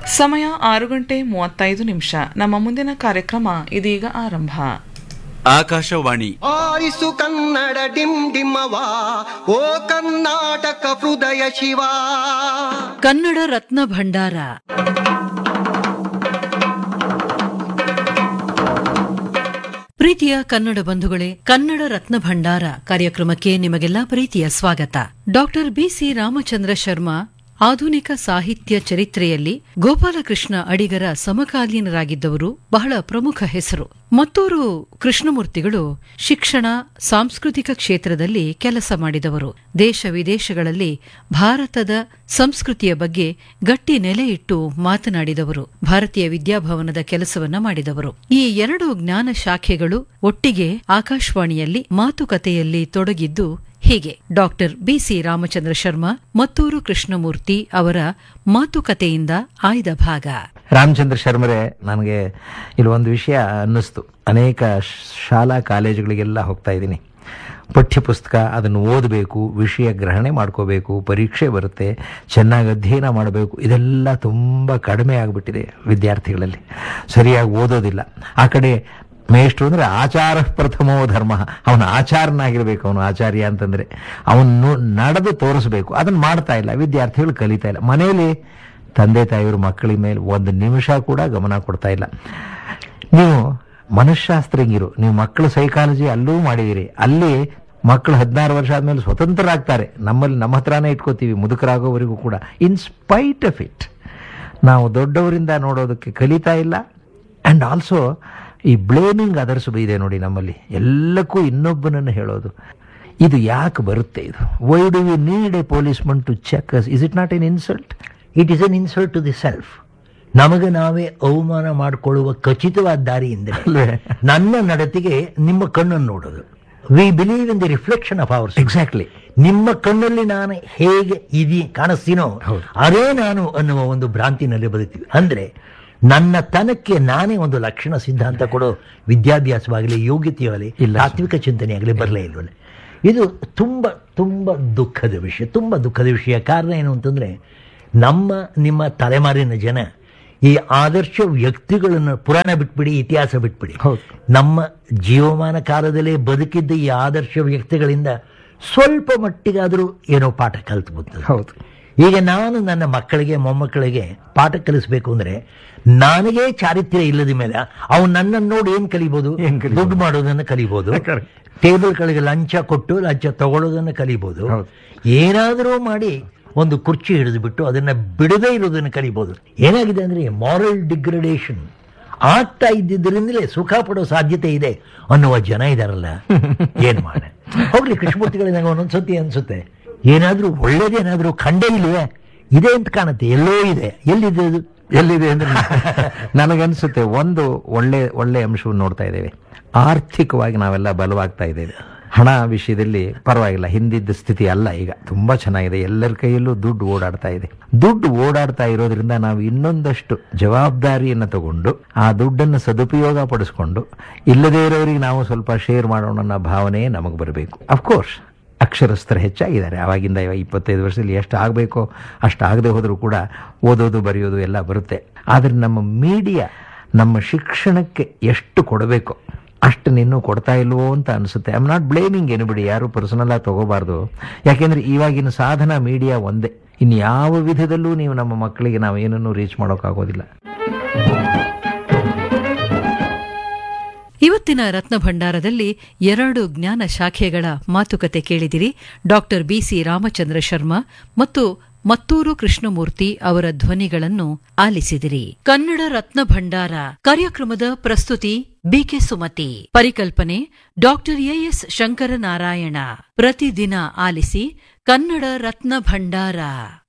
ಸಮಯ ಆರು ಗಂಟೆ ಮೂವತ್ತೈದು ನಿಮಿಷ ನಮ್ಮ ಮುಂದಿನ ಕಾರ್ಯಕ್ರಮ ಇದೀಗ ಆರಂಭ ಆಕಾಶವಾಣಿ ಆರಿಸು ಕನ್ನಡ ಡಿಮ್ ಡಿಮ್ಮವ ಓ ಕರ್ನಾಟಕ ಹೃದಯ ಶಿವ ಕನ್ನಡ ರತ್ನ ಭಂಡಾರ ಪ್ರೀತಿಯ ಕನ್ನಡ ಬಂಧುಗಳೇ ಕನ್ನಡ ರತ್ನ ಭಂಡಾರ ಕಾರ್ಯಕ್ರಮಕ್ಕೆ ನಿಮಗೆಲ್ಲ ಪ್ರೀತಿಯ ಸ್ವಾಗತ ಡಾಕ್ಟರ್ ಬಿಸಿ ರಾಮಚಂದ್ರ ಶರ್ಮಾ ಆಧುನಿಕ ಸಾಹಿತ್ಯ ಚರಿತ್ರೆಯಲ್ಲಿ ಗೋಪಾಲಕೃಷ್ಣ ಅಡಿಗರ ಸಮಕಾಲೀನರಾಗಿದ್ದವರು ಬಹಳ ಪ್ರಮುಖ ಹೆಸರು ಮತ್ತೂರು ಕೃಷ್ಣಮೂರ್ತಿಗಳು ಶಿಕ್ಷಣ ಸಾಂಸ್ಕೃತಿಕ ಕ್ಷೇತ್ರದಲ್ಲಿ ಕೆಲಸ ಮಾಡಿದವರು ದೇಶ ವಿದೇಶಗಳಲ್ಲಿ ಭಾರತದ ಸಂಸ್ಕೃತಿಯ ಬಗ್ಗೆ ಗಟ್ಟಿ ನೆಲೆಯಿಟ್ಟು ಮಾತನಾಡಿದವರು ಭಾರತೀಯ ವಿದ್ಯಾಭವನದ ಕೆಲಸವನ್ನ ಮಾಡಿದವರು ಈ ಎರಡು ಜ್ಞಾನ ಶಾಖೆಗಳು ಒಟ್ಟಿಗೆ ಆಕಾಶವಾಣಿಯಲ್ಲಿ ಮಾತುಕತೆಯಲ್ಲಿ ತೊಡಗಿದ್ದು ಹೀಗೆ ಡಾಕ್ಟರ್ ಬಿಸಿ ರಾಮಚಂದ್ರ ಶರ್ಮಾ ಮತ್ತೂರು ಕೃಷ್ಣಮೂರ್ತಿ ಅವರ ಮಾತುಕತೆಯಿಂದ ಆಯ್ದ ಭಾಗ ರಾಮಚಂದ್ರ ಶರ್ಮರೇ ನನಗೆ ಇಲ್ಲಿ ಒಂದು ವಿಷಯ ಅನ್ನಿಸ್ತು ಅನೇಕ ಶ- ಶಾಲಾ ಕಾಲೇಜುಗಳಿಗೆಲ್ಲ ಹೋಗ್ತಾ ಇದ್ದೀನಿ ಪಠ್ಯಪುಸ್ತಕ ಅದನ್ನು ಓದಬೇಕು ವಿಷಯ ಗ್ರಹಣೆ ಮಾಡ್ಕೋಬೇಕು ಪರೀಕ್ಷೆ ಬರುತ್ತೆ ಚೆನ್ನಾಗಿ ಅಧ್ಯಯನ ಮಾಡಬೇಕು ಇದೆಲ್ಲ ತುಂಬ ಕಡಿಮೆ ಆಗಿಬಿಟ್ಟಿದೆ ವಿದ್ಯಾರ್ಥಿಗಳಲ್ಲಿ ಸರಿಯಾಗಿ ಓದೋದಿಲ್ಲ ಆ ಕಡೆ ಮೇಷ್ಟ್ರು ಅಂದರೆ ಆಚಾರ ಪ್ರಥಮೋ ಧರ್ಮ ಅವನು ಆಚಾರನಾಗಿರ್ಬೇಕು ಅವನು ಆಚಾರ್ಯ ಅಂತಂದರೆ ಅವನು ನಡೆದು ತೋರಿಸ್ಬೇಕು ಅದನ್ನು ಮಾಡ್ತಾ ಇಲ್ಲ ವಿದ್ಯಾರ್ಥಿಗಳು ಕಲಿತಾ ಇಲ್ಲ ಮನೆಯಲ್ಲಿ ತಂದೆ ತಾಯಿಯವರು ಮಕ್ಕಳ ಮೇಲೆ ಒಂದು ನಿಮಿಷ ಕೂಡ ಗಮನ ಕೊಡ್ತಾ ಇಲ್ಲ ನೀವು ಮನಃಶಾಸ್ತ್ರಜ್ಞರು ನೀವು ಮಕ್ಕಳ ಸೈಕಾಲಜಿ ಅಲ್ಲೂ ಮಾಡಿದಿರಿ ಅಲ್ಲಿ ಮಕ್ಕಳು ಹದಿನಾರು ವರ್ಷ ಆದಮೇಲೆ ಸ್ವತಂತ್ರರಾಗ್ತಾರೆ ನಮ್ಮಲ್ಲಿ ನಮ್ಮ ಹತ್ರನೇ ಇಟ್ಕೋತೀವಿ ಮುದುಕರಾಗೋವರೆಗೂ ಕೂಡ ಇನ್ ಸ್ಪೈಟ್ ಆಫ್ ಇಟ್ ನಾವು ದೊಡ್ಡವರಿಂದ ನೋಡೋದಕ್ಕೆ ಕಲಿತಾ ಇಲ್ಲ ಆ್ಯಂಡ್ ಆಲ್ಸೋ ಈ ಬ್ಲೇಮಿಂಗ್ ಅದರ್ಸ್ ಇದೆ ನೋಡಿ ನಮ್ಮಲ್ಲಿ ಎಲ್ಲಕ್ಕೂ ಇನ್ನೊಬ್ಬನನ್ನು ಹೇಳೋದು ಇದು ಯಾಕೆ ಬರುತ್ತೆ ಇದು why do we need a policeman to check is it not an insult it is an insult to the self ನಮಗೆ ನಾವೇ ಅವಮಾನ ಮಾಡಿಕೊಳ್ಳುವ ಖಚಿತವಾದ ದಾರಿ ಎಂದರೆ ಅಲ್ವೇ? ನನ್ನ ನಡತೆಗೆ ನಿಮ್ಮ ಕಣ್ಣನ್ನು ನೋಡೋದು we believe in the reflection of ours exactly ನಿಮ್ಮ ಕಣ್ಣಲ್ಲಿ ನಾನು ಹೇಗೆ ಇದೀ ಕಾಣಿಸ್ತೀನೋ ಅದೇ ನಾನು ಅನ್ನುವ ಒಂದು ಭ್ರಾಂತಿನಲ್ಲಿ ಬದುಕ್ತೀವಿ ಅಂದ್ರೆ ನನ್ನ ತನಕ್ಕೆ ನಾನೇ ಒಂದು ಲಕ್ಷಣ ಸಿದ್ಧಾಂತ ಕೊಡೋ ವಿದ್ಯಾಭ್ಯಾಸವಾಗಲಿ ಯೋಗ್ಯತೆಯಾಗಲಿ ಇಲ್ಲ ಸ್ವಾಮಿ. ತಾತ್ವಿಕ ಚಿಂತನೆಯಾಗಲಿ ಬರಲೇ ಇಲ್ವಲ್ಲ ಇದು ತುಂಬ ತುಂಬ ದುಃಖದ ವಿಷಯ ತುಂಬ ದುಃಖದ ವಿಷಯ ಕಾರಣ ಏನು ಅಂತಂದ್ರೆ ನಮ್ಮ ನಿಮ್ಮ ತಲೆಮಾರಿನ ಜನ ಈ ಆದರ್ಶ ವ್ಯಕ್ತಿಗಳನ್ನು ಪುರಾಣ ಬಿಟ್ಬಿಡಿ ಇತಿಹಾಸ ಬಿಟ್ಬಿಡಿ ಹೌದು. ನಮ್ಮ ಜೀವಮಾನ ಕಾಲದಲ್ಲೇ ಬದುಕಿದ್ದ ಈ ಆದರ್ಶ ವ್ಯಕ್ತಿಗಳಿಂದ ಸ್ವಲ್ಪ ಮಟ್ಟಿಗಾದರೂ ಏನೋ ಪಾಠ ಕಲ್ತ್ಬೋದು ಹೌದು ಈಗ ನಾನು ನನ್ನ ಮಕ್ಕಳಿಗೆ ಮೊಮ್ಮಕ್ಕಳಿಗೆ ಪಾಠ ಕಲಿಸ್ಬೇಕು ಅಂದ್ರೆ ನನಗೇ ಚಾರಿತ್ರ್ಯ ಇಲ್ಲದ ಮೇಲೆ ಅವ್ನು ನನ್ನನ್ನು ನೋಡಿ ಏನ್ ಕಲಿಬಹುದು ಏನ್ ಕಲಿಬೋದು? ದುಡ್ಡು ಮಾಡೋದನ್ನ ಕಲಿಬಹುದು Correct. ಟೇಬಲ್ಗಳಿಗೆ ಲಂಚ ಕೊಟ್ಟು ಲಂಚ ತಗೊಳ್ಳೋದನ್ನ ಕಲಿಬಹುದು ಹೌದು. ಏನಾದರೂ ಮಾಡಿ ಒಂದು ಕುರ್ಚಿ ಹಿಡಿದು ಬಿಟ್ಟು ಅದನ್ನ ಬಿಡದೇ ಇರೋದನ್ನ ಕಲಿಬಹುದು ಏನಾಗಿದೆ ಅಂದ್ರೆ ಮಾರಲ್ ಡಿಗ್ರಡೇಷನ್ ಆಗ್ತಾ ಇದ್ದಿದ್ದರಿಂದಲೇ ಸುಖ ಪಡೋ ಸಾಧ್ಯತೆ ಇದೆ ಅನ್ನುವ ಜನ ಇದಾರಲ್ಲ ಏನ್ ಮಾಡ ಹೋಗ್ಲಿ ಕೃಷ್ಣಮೂರ್ತಿಗಳು ನಂಗೆ ಒಂದೊಂದ್ಸತಿ ಅನ್ಸುತ್ತೆ ಏನಾದ್ರೂ ಒಳ್ಳೇದೇನಾದ್ರೂ ಖಂಡೇ ಇಲ್ವೇ ಇದೆ ಅಂತ ಕಾಣುತ್ತೆ ಎಲ್ಲೋ ಇದೆ ಎಲ್ಲಿದೆ ಅದು ಎಲ್ಲಿದೆ ಅಂದ್ರೆ ನನಗನ್ಸುತ್ತೆ ಒಂದು ಒಳ್ಳೆ ಒಳ್ಳೆ ಅಂಶವನ್ನು ನೋಡ್ತಾ ಇದ್ದೇವೆ ಆರ್ಥಿಕವಾಗಿ ನಾವೆಲ್ಲ ಬಲವಾಗ್ತಾ ಇದ್ದೇವೆ ಹಣ ವಿಷಯದಲ್ಲಿ ಪರವಾಗಿಲ್ಲ ಹಿಂದಿದ್ದ ಸ್ಥಿತಿ ಅಲ್ಲ ಈಗ ತುಂಬಾ ಚೆನ್ನಾಗಿದೆ ಎಲ್ಲರ ಕೈಯಲ್ಲೂ ದುಡ್ಡು ಓಡಾಡ್ತಾ ಇದೆ ದುಡ್ಡು ಓಡಾಡ್ತಾ ಇರೋದ್ರಿಂದ ನಾವು ಇನ್ನೊಂದಷ್ಟು ಜವಾಬ್ದಾರಿಯನ್ನು ತಗೊಂಡು ಆ ದುಡ್ಡನ್ನು ಸದುಪಯೋಗ ಪಡಿಸ್ಕೊಂಡು ಇಲ್ಲದೇ ಇರೋರಿಗೆ ನಾವು ಸ್ವಲ್ಪ ಶೇರ್ ಮಾಡೋಣ ಅನ್ನೋ ಭಾವನೆ ನಮಗೆ ಬರಬೇಕು ಅಫ್ಕೋರ್ಸ್ ಅಕ್ಷರಸ್ಥರು ಹೆಚ್ಚಾಗಿದ್ದಾರೆ ಆವಾಗಿಂದ ಇವಾಗ ಇಪ್ಪತ್ತೈದು ವರ್ಷದಲ್ಲಿ ಎಷ್ಟು ಆಗಬೇಕೋ ಅಷ್ಟು ಆಗದೆ ಹೋದರೂ ಕೂಡ ಓದೋದು ಬರೆಯೋದು ಎಲ್ಲ ಬರುತ್ತೆ ಆದರೆ ನಮ್ಮ ಮೀಡಿಯಾ ನಮ್ಮ ಶಿಕ್ಷಣಕ್ಕೆ ಎಷ್ಟು ಕೊಡಬೇಕು ಅಷ್ಟು ಇನ್ನೂ ಕೊಡ್ತಾ ಇಲ್ವೋ ಅಂತ ಅನಿಸುತ್ತೆ ಐ ಆಮ್ ನಾಟ್ ಬ್ಲೇಮಿಂಗ್ ಬಿಡಿ ಯಾರು ಪರ್ಸನಲ್ ಆಗಿ ತಗೋಬಾರ್ದು ಯಾಕೆಂದ್ರೆ ಇವಾಗಿನ ಸಾಧನ ಮೀಡಿಯಾ ಒಂದೇ ಇನ್ನು ಯಾವ ವಿಧದಲ್ಲೂ ನೀವು ನಮ್ಮ ಮಕ್ಕಳಿಗೆ ನಾವು ಏನನ್ನೂ ರೀಚ್ ಮಾಡೋಕ್ಕಾಗೋದಿಲ್ಲ ಇವತ್ತಿನ ರತ್ನ ಭಂಡಾರದಲ್ಲಿ ಎರಡು ಜ್ಞಾನ ಶಾಖೆಗಳ ಮಾತುಕತೆ ಕೇಳಿದಿರಿ ಡಾಕ್ಟರ್ ಬಿಸಿ ರಾಮಚಂದ್ರ ಶರ್ಮಾ ಮತ್ತು ಮತ್ತೂರು ಕೃಷ್ಣಮೂರ್ತಿ ಅವರ ಧ್ವನಿಗಳನ್ನು ಆಲಿಸಿದಿರಿ ಕನ್ನಡ ರತ್ನ ಭಂಡಾರ ಕಾರ್ಯಕ್ರಮದ ಪ್ರಸ್ತುತಿ ಬಿಕೆ ಸುಮತಿ ಪರಿಕಲ್ಪನೆ ಡಾಕ್ಟರ್ ಎಎಸ್ ಶಂಕರನಾರಾಯಣ ಪ್ರತಿದಿನ ಆಲಿಸಿ ಕನ್ನಡ ರತ್ನ ಭಂಡಾರ